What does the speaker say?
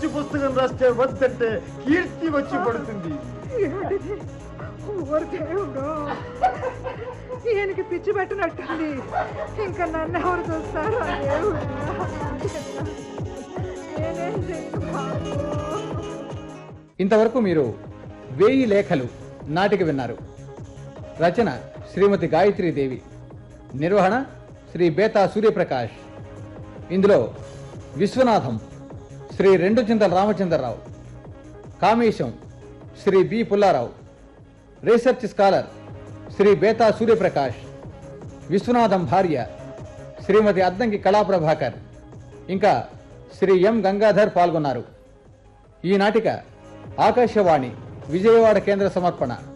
మంచి పుస్తకం రాస్తే వద్దంటే కీర్తి వచ్చి పడుతుంది ఏమిటిది? ఓరి దేవుడు ఈయనకి పిచ్చి పెట్టినట్టుంది ఇంకా నన్ను ఎవరు చూస్తారో దేవుడు నేనేం చేయను బాబు ఇంతవరకు మీరు వేయి లేఖలు నాటిక విన్నారు రచన శ్రీమతి గాయత్రీదేవి నిర్వహణ శ్రీ బేతా సూర్యప్రకాష్ ఇందులో విశ్వనాథం శ్రీ రెండు Chintala Ramachandrarao Kamesam Sri B Pullarao research scholar Sri Betha Suryaprakash Viswanatham భార్య శ్రీమతి అద్దంకి కళాప్రభాకర్ ఇంకా శ్రీ ఎం గంగాధర్ పాల్గొన్నారు ఈ నాటిక ఆకాశవాణి విజయవాడ కేంద్ర సమర్పణ